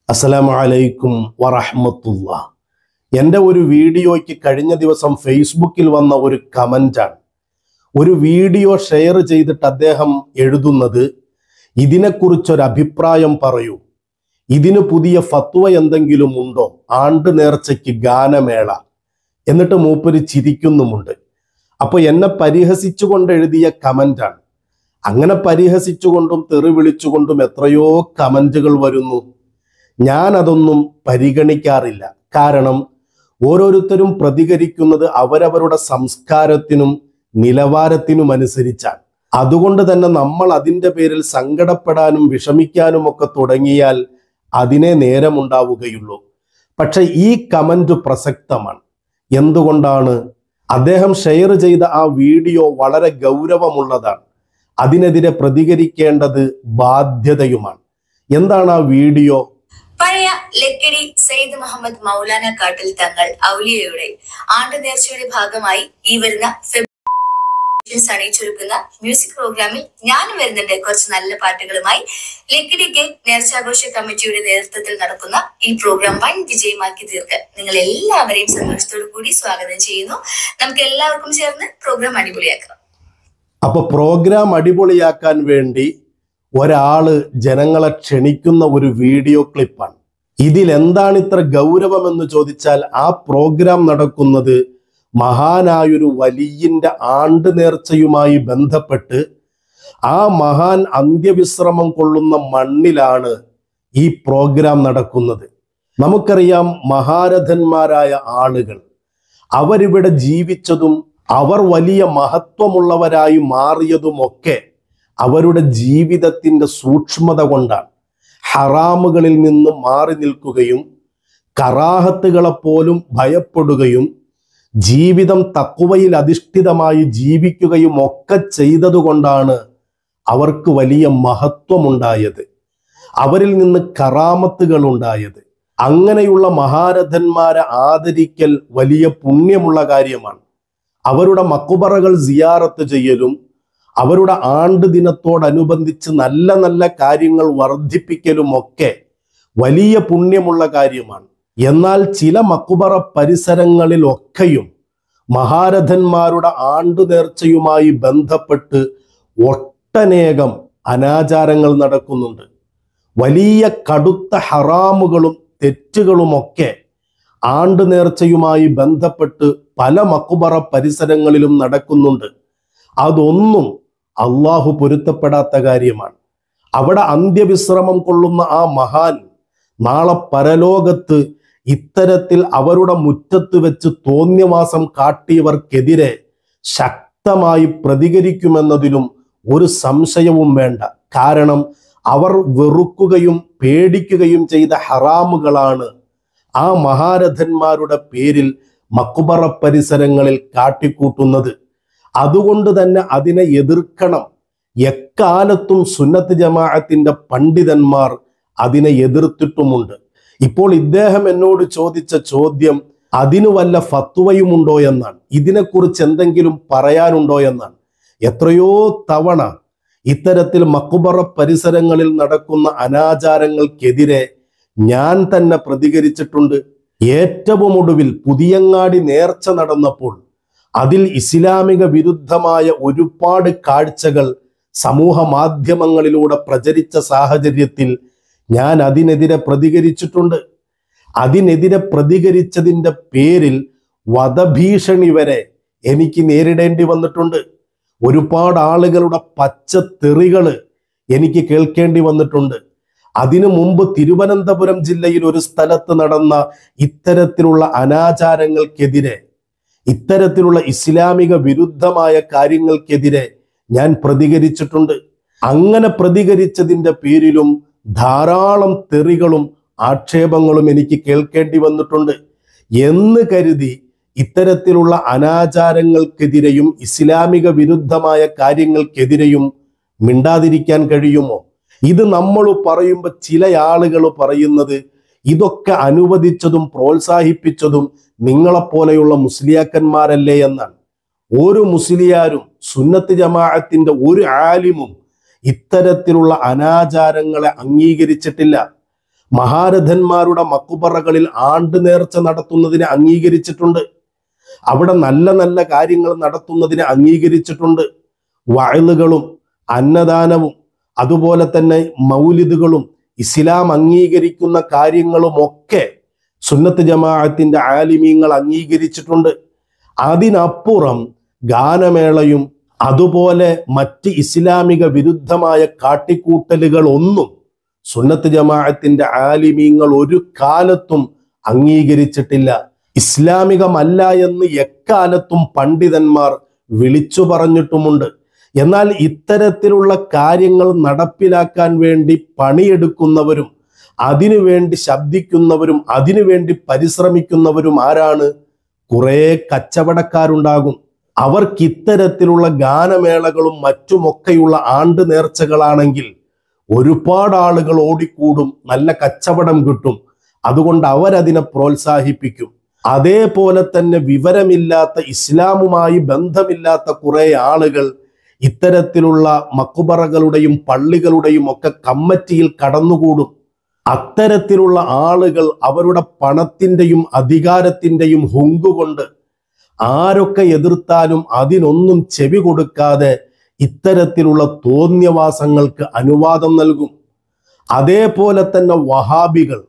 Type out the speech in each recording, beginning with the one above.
അസ്സലാമു അലൈക്കും വറഹ്മത്തുള്ള എൻ്റെ ഒരു വീഡിയോയ്ക്ക് കഴിഞ്ഞ ദിവസം ഫേസ്ബുക്കിൽ വന്ന ഒരു കമൻ്റാണ് ഒരു വീഡിയോ ഷെയർ ചെയ്തിട്ട് അദ്ദേഹം എഴുതുന്നത് ഇതിനെക്കുറിച്ചൊരു അഭിപ്രായം പറയൂ ഇതിന് പുതിയ ഫത്വ എന്തെങ്കിലും ഉണ്ടോ ആണ്ട് നേർച്ചയ്ക്ക് ഗാനമേള എന്നിട്ട് മൂപ്പര് ചിരിക്കുന്നുമുണ്ട് അപ്പോൾ എന്നെ പരിഹസിച്ചുകൊണ്ട് എഴുതിയ കമൻ്റാണ് അങ്ങനെ പരിഹസിച്ചുകൊണ്ടും തെറി വിളിച്ചുകൊണ്ടും എത്രയോ കമൻറ്റുകൾ വരുന്നു ഞാൻ അതൊന്നും പരിഗണിക്കാറില്ല കാരണം ഓരോരുത്തരും പ്രതികരിക്കുന്നത് അവരവരുടെ സംസ്കാരത്തിനും നിലവാരത്തിനും അനുസരിച്ചാണ് അതുകൊണ്ട് തന്നെ നമ്മൾ അതിൻ്റെ പേരിൽ സങ്കടപ്പെടാനും വിഷമിക്കാനും ഒക്കെ തുടങ്ങിയാൽ അതിനെ നേരമുണ്ടാവുകയുള്ളൂ പക്ഷെ ഈ കമന്റ് പ്രസക്തമാണ് എന്തുകൊണ്ടാണ് അദ്ദേഹം ഷെയർ ചെയ്ത ആ വീഡിയോ വളരെ ഗൗരവമുള്ളതാണ് അതിനെതിരെ പ്രതികരിക്കേണ്ടത് ബാധ്യതയുമാണ് എന്താണ് ആ വീഡിയോ പഴയ ലക്കിടി സെയ്ദ് മുഹമ്മദ് മൗലാന കാട്ടിൽ തങ്ങൾ ഔലിയയുടെ ആണ്ട് നേർച്ചയുടെ ഭാഗമായി ഈ വരുന്ന ഫെബ്രുവരി അണിയിച്ചൊരുക്കുന്ന മ്യൂസിക് പ്രോഗ്രാമിൽ ഞാനും വരുന്നുണ്ട് കുറച്ച് നല്ല പാട്ടുകളുമായി ലക്കിടി ഗേറ്റ് നേർച്ചാഘോഷ കമ്മിറ്റിയുടെ നേതൃത്വത്തിൽ നടക്കുന്ന ഈ പ്രോഗ്രാം വൻ വിജയമാക്കി തീർക്കാൻ നിങ്ങൾ എല്ലാവരെയും സന്തോഷത്തോടു കൂടി സ്വാഗതം ചെയ്യുന്നു നമുക്ക് എല്ലാവർക്കും ചേർന്ന് പ്രോഗ്രാം അടിപൊളിയാക്കാം അപ്പൊ പ്രോഗ്രാം അടിപൊളിയാക്കാൻ വേണ്ടി ഒരാള് ജനങ്ങളെ ക്ഷണിക്കുന്ന ഒരു വീഡിയോ ക്ലിപ്പാണ് ഇതിൽ എന്താണ് ഇത്ര ഗൗരവമെന്ന് ചോദിച്ചാൽ ആ പ്രോഗ്രാം നടക്കുന്നത് മഹാനായൊരു വലിയന്റെ ആണ്ട് നേർച്ചയുമായി ബന്ധപ്പെട്ട് ആ മഹാൻ അന്ത്യവിശ്രമം കൊള്ളുന്ന മണ്ണിലാണ് ഈ പ്രോഗ്രാം നടക്കുന്നത് നമുക്കറിയാം മഹാരഥന്മാരായ ആളുകൾ അവരിവിടെ ജീവിച്ചതും അവർ വലിയ മഹത്വമുള്ളവരായി മാറിയതുമൊക്കെ അവരുടെ ജീവിതത്തിന്റെ സൂക്ഷ്മത കൊണ്ടാണ് ഹറാമുകളിൽ നിന്ന് മാറി നിൽക്കുകയും കറാഹത്തുകളെ പോലും ഭയപ്പെടുകയും ജീവിതം തക്കുവയിൽ അധിഷ്ഠിതമായി ജീവിക്കുകയും ഒക്കെ ചെയ്തതുകൊണ്ടാണ് അവർക്ക് വലിയ മഹത്വമുണ്ടായത് അവരിൽ നിന്ന് കറാമത്തുകൾ ഉണ്ടായത് അങ്ങനെയുള്ള മഹാരഥന്മാരെ ആദരിക്കൽ വലിയ പുണ്യമുള്ള കാര്യമാണ് അവരുടെ മക്കുബറകൾ സിയാറത്ത് ചെയ്യലും അവരുടെ ആണ്ട് ദിനത്തോടനുബന്ധിച്ച് നല്ല നല്ല കാര്യങ്ങൾ വർദ്ധിപ്പിക്കലും ഒക്കെ വലിയ പുണ്യമുള്ള കാര്യമാണ് എന്നാൽ ചില മക്കുബറ പരിസരങ്ങളിലൊക്കെയും മഹാരഥന്മാരുടെ ആണ്ടു നേർച്ചയുമായി ബന്ധപ്പെട്ട് ഒട്ടനേകം അനാചാരങ്ങൾ നടക്കുന്നുണ്ട് വലിയ കടുത്ത ഹറാമുകളും തെറ്റുകളുമൊക്കെ ആണ്ട് നേർച്ചയുമായി ബന്ധപ്പെട്ട് പല മക്കുബറ പരിസരങ്ങളിലും നടക്കുന്നുണ്ട് അതൊന്നും അള്ളാഹു പൊരുത്തപ്പെടാത്ത കാര്യമാണ് അവിടെ അന്ത്യവിശ്രമം കൊള്ളുന്ന ആ മഹാൻ നാളെ പരലോകത്ത് ഇത്തരത്തിൽ അവരുടെ മുറ്റത്ത് വെച്ച് തോന്നിയവാസം കാട്ടിയവർക്കെതിരെ ശക്തമായി പ്രതികരിക്കുമെന്നതിലും ഒരു സംശയവും വേണ്ട കാരണം അവർ വെറുക്കുകയും പേടിക്കുകയും ചെയ്ത ഹറാമുകളാണ് ആ മഹാരഥന്മാരുടെ പേരിൽ മക്കുബറ പരിസരങ്ങളിൽ കാട്ടിക്കൂട്ടുന്നത് അതുകൊണ്ട് തന്നെ അതിനെ എതിർക്കണം എക്കാലത്തും സുന്നത്ത് ജമാഅത്തിന്റെ പണ്ഡിതന്മാർ അതിനെ എതിർത്തിട്ടുമുണ്ട് ഇപ്പോൾ ഇദ്ദേഹം എന്നോട് ചോദിച്ച ചോദ്യം അതിനു വല്ല ഫത്വയുമുണ്ടോ എന്നാണ് ഇതിനെക്കുറിച്ച് എന്തെങ്കിലും പറയാനുണ്ടോ എന്നാണ് എത്രയോ തവണ ഇത്തരത്തിൽ മക്കുബറ പരിസരങ്ങളിൽ നടക്കുന്ന അനാചാരങ്ങൾക്കെതിരെ ഞാൻ തന്നെ പ്രതികരിച്ചിട്ടുണ്ട് ഏറ്റവും ഒടുവിൽ പുതിയങ്ങാടി നേർച്ച നടന്നപ്പോൾ അതിൽ ഇസ്ലാമിക വിരുദ്ധമായ ഒരുപാട് കാഴ്ചകൾ സമൂഹ മാധ്യമങ്ങളിലൂടെ പ്രചരിച്ച സാഹചര്യത്തിൽ ഞാൻ അതിനെതിരെ പ്രതികരിച്ചിട്ടുണ്ട് അതിനെതിരെ പ്രതികരിച്ചതിൻ്റെ പേരിൽ വധഭീഷണി വരെ എനിക്ക് നേരിടേണ്ടി വന്നിട്ടുണ്ട് ഒരുപാട് ആളുകളുടെ പച്ചത്തെറികൾ എനിക്ക് കേൾക്കേണ്ടി വന്നിട്ടുണ്ട് അതിനു മുമ്പ് തിരുവനന്തപുരം ജില്ലയിൽ ഒരു സ്ഥലത്ത് നടന്ന ഇത്തരത്തിലുള്ള അനാചാരങ്ങൾക്കെതിരെ ഇത്തരത്തിലുള്ള ഇസ്ലാമിക വിരുദ്ധമായ കാര്യങ്ങൾക്കെതിരെ ഞാൻ പ്രതികരിച്ചിട്ടുണ്ട് അങ്ങനെ പ്രതികരിച്ചതിന്റെ പേരിലും ധാരാളം തെറികളും ആക്ഷേപങ്ങളും എനിക്ക് കേൾക്കേണ്ടി വന്നിട്ടുണ്ട് എന്ന് കരുതി ഇത്തരത്തിലുള്ള അനാചാരങ്ങൾക്കെതിരെയും ഇസ്ലാമിക വിരുദ്ധമായ കാര്യങ്ങൾക്കെതിരെയും മിണ്ടാതിരിക്കാൻ കഴിയുമോ ഇത് നമ്മൾ പറയുമ്പോൾ ചില ആളുകൾ പറയുന്നത് ഇതൊക്കെ അനുവദിച്ചതും പ്രോത്സാഹിപ്പിച്ചതും നിങ്ങളെപ്പോലെയുള്ള മുസ്ലിയാക്കന്മാരല്ലേ എന്നാണ് ഒരു മുസ്ലിയാരും സുന്നത്ത് ജമാഅത്തിന്റെ ഒരു ആലിമും ഇത്തരത്തിലുള്ള അനാചാരങ്ങളെ അംഗീകരിച്ചിട്ടില്ല മഹാരഥന്മാരുടെ മക്കുപറകളിൽ ആണ്ട് നേർച്ച നടത്തുന്നതിനെ അംഗീകരിച്ചിട്ടുണ്ട് അവിടെ നല്ല നല്ല കാര്യങ്ങൾ നടത്തുന്നതിനെ അംഗീകരിച്ചിട്ടുണ്ട് വയലുകളും അന്നദാനവും അതുപോലെ തന്നെ മൗലിദുകളും ഇസ്ലാം അംഗീകരിക്കുന്ന കാര്യങ്ങളുമൊക്കെ സുന്നത്ത് ജമാഅത്തിന്റെ ആലിമീങ്ങൾ അംഗീകരിച്ചിട്ടുണ്ട് അതിനപ്പുറം ഗാനമേളയും അതുപോലെ മറ്റ് ഇസ്ലാമിക വിരുദ്ധമായ കാട്ടിക്കൂട്ടലുകൾ ഒന്നും സുന്നത്ത് ജമാഅത്തിന്റെ ആലിമീങ്ങൾ ഒരു കാലത്തും അംഗീകരിച്ചിട്ടില്ല ഇസ്ലാമികമല്ല എന്ന് എക്കാലത്തും പണ്ഡിതന്മാർ വിളിച്ചു പറഞ്ഞിട്ടുമുണ്ട് എന്നാൽ ഇത്തരത്തിലുള്ള കാര്യങ്ങൾ നടപ്പിലാക്കാൻ വേണ്ടി പണിയെടുക്കുന്നവരും അതിനുവേണ്ടി ശബ്ദിക്കുന്നവരും അതിനുവേണ്ടി പരിശ്രമിക്കുന്നവരും ആരാണ് കുറെ കച്ചവടക്കാരുണ്ടാകും അവർക്ക് ഇത്തരത്തിലുള്ള ഗാനമേളകളും മറ്റുമൊക്കെയുള്ള ആണ്ട് നേർച്ചകളാണെങ്കിൽ ഒരുപാട് ആളുകൾ ഓടിക്കൂടും നല്ല കച്ചവടം കിട്ടും അതുകൊണ്ട് അവരതിനെ പ്രോത്സാഹിപ്പിക്കും അതേപോലെ തന്നെ വിവരമില്ലാത്ത ഇസ്ലാമുമായി ബന്ധമില്ലാത്ത കുറെ ആളുകൾ ഇത്തരത്തിലുള്ള മക്കുബറകളുടെയും പള്ളികളുടെയും ഒക്കെ കമ്മറ്റിയിൽ കടന്നുകൂടും അത്തരത്തിലുള്ള ആളുകൾ അവരുടെ പണത്തിന്റെയും അധികാരത്തിന്റെയും ഹുങ്കുകൊണ്ട് ആരൊക്കെ എതിർത്താലും അതിനൊന്നും ചെവി കൊടുക്കാതെ ഇത്തരത്തിലുള്ള തോന്നിയവാസങ്ങൾക്ക് അനുവാദം നൽകും അതേപോലെ തന്നെ വഹാബികൾ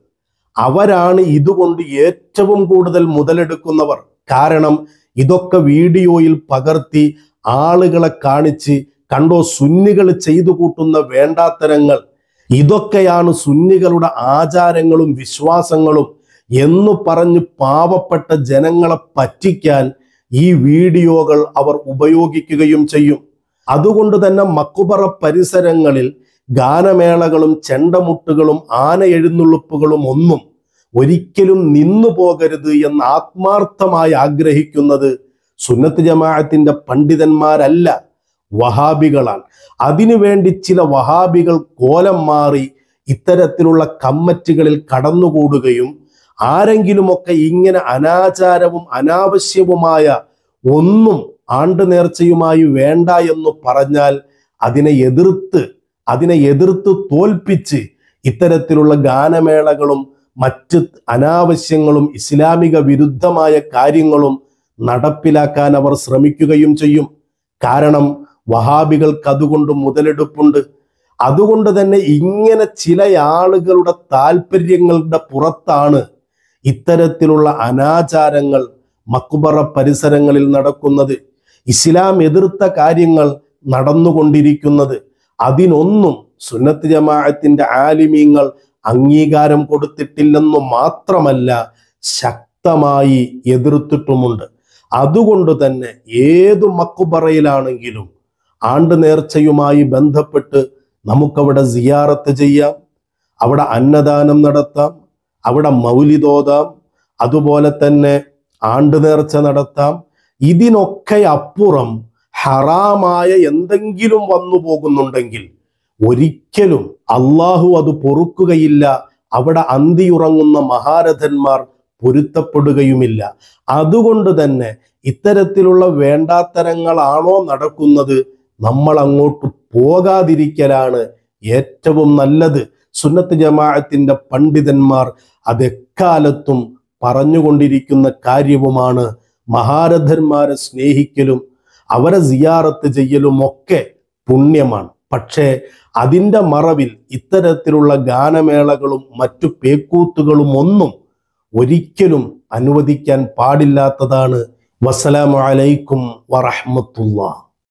അവരാണ് ഇതുകൊണ്ട് ഏറ്റവും കൂടുതൽ മുതലെടുക്കുന്നവർ കാരണം ഇതൊക്കെ വീഡിയോയിൽ പകർത്തി ആളുകളെ കാണിച്ച് കണ്ടോ സുന്നികൾ ചെയ്തു കൂട്ടുന്ന വേണ്ടാത്തരങ്ങൾ ഇതൊക്കെയാണ് സുന്നികളുടെ ആചാരങ്ങളും വിശ്വാസങ്ങളും എന്ന് പറഞ്ഞ് പാവപ്പെട്ട ജനങ്ങളെ പറ്റിക്കാൻ ഈ വീഡിയോകൾ അവർ ഉപയോഗിക്കുകയും ചെയ്യും അതുകൊണ്ട് തന്നെ മക്കുബറ പരിസരങ്ങളിൽ ഗാനമേളകളും ചെണ്ടമുട്ടുകളും ആന എഴുന്നള്ളിപ്പുകളും ഒന്നും ഒരിക്കലും നിന്നു പോകരുത് എന്ന് ആത്മാർത്ഥമായി ആഗ്രഹിക്കുന്നത് സുന്നത്ത് ജമാഅത്തിന്റെ പണ്ഡിതന്മാരല്ല വഹാബികളാണ് അതിനുവേണ്ടി ചില വഹാബികൾ കോലം മാറി ഇത്തരത്തിലുള്ള കമ്മറ്റികളിൽ കടന്നുകൂടുകയും ആരെങ്കിലുമൊക്കെ ഇങ്ങനെ അനാചാരവും അനാവശ്യവുമായ ഒന്നും ആണ്ട് നേർച്ചയുമായി വേണ്ട എന്ന് പറഞ്ഞാൽ അതിനെ എതിർത്ത് അതിനെ എതിർത്ത് തോൽപ്പിച്ച് ഇത്തരത്തിലുള്ള ഗാനമേളകളും മറ്റ് അനാവശ്യങ്ങളും ഇസ്ലാമിക വിരുദ്ധമായ കാര്യങ്ങളും നടപ്പിലാക്കാൻ അവർ ശ്രമിക്കുകയും ചെയ്യും കാരണം വഹാബികൾക്ക് അതുകൊണ്ട് മുതലെടുപ്പുണ്ട് അതുകൊണ്ട് തന്നെ ഇങ്ങനെ ചില ആളുകളുടെ താല്പര്യങ്ങളുടെ പുറത്താണ് ഇത്തരത്തിലുള്ള അനാചാരങ്ങൾ മക്ബറ പരിസരങ്ങളിൽ നടക്കുന്നത് ഇസ്ലാം എതിർത്ത കാര്യങ്ങൾ നടന്നുകൊണ്ടിരിക്കുന്നത് അതിനൊന്നും സുന്നത്ത് ജമാഅത്തിന്റെ ആലിമീങ്ങൾ അംഗീകാരം കൊടുത്തിട്ടില്ലെന്നു മാത്രമല്ല ശക്തമായി എതിർത്തിട്ടുമുണ്ട് അതുകൊണ്ട് തന്നെ ഏതു മക്കുബറയിലാണെങ്കിലും ആണ്ട് നേർച്ചയുമായി ബന്ധപ്പെട്ട് നമുക്കവിടെ സിയാറത്ത് ചെയ്യാം അവിടെ അന്നദാനം നടത്താം അവിടെ മൗലിതോതാം അതുപോലെ തന്നെ ആണ്ട് നേർച്ച നടത്താം ഇതിനൊക്കെ അപ്പുറം ഹറാമായ എന്തെങ്കിലും വന്നു പോകുന്നുണ്ടെങ്കിൽ ഒരിക്കലും അള്ളാഹു അത് പൊറുക്കുകയില്ല അവിടെ അന്തിയുറങ്ങുന്ന മഹാരഥന്മാർ പൊരുത്തപ്പെടുകയുമില്ല അതുകൊണ്ട് തന്നെ ഇത്തരത്തിലുള്ള വേണ്ടാത്തരങ്ങളാണോ നടക്കുന്നത് നമ്മൾ അങ്ങോട്ട് പോകാതിരിക്കലാണ് ഏറ്റവും നല്ലത് സുന്നത്ത് ജമാഅത്തിന്റെ പണ്ഡിതന്മാർ അതെക്കാലത്തും പറഞ്ഞുകൊണ്ടിരിക്കുന്ന കാര്യവുമാണ് മഹാരഥന്മാരെ സ്നേഹിക്കലും അവരെ സിയാറത്ത് ചെയ്യലും ഒക്കെ പുണ്യമാണ് പക്ഷേ അതിൻ്റെ മറവിൽ ഇത്തരത്തിലുള്ള ഗാനമേളകളും മറ്റു പേക്കൂത്തുകളും ഒന്നും ഒരിക്കലും അനുവദിക്കാൻ പാടില്ലാത്തതാണ് വസ്സലാമു അലൈക്കും വറഹ്മത്തുള്ളാഹ്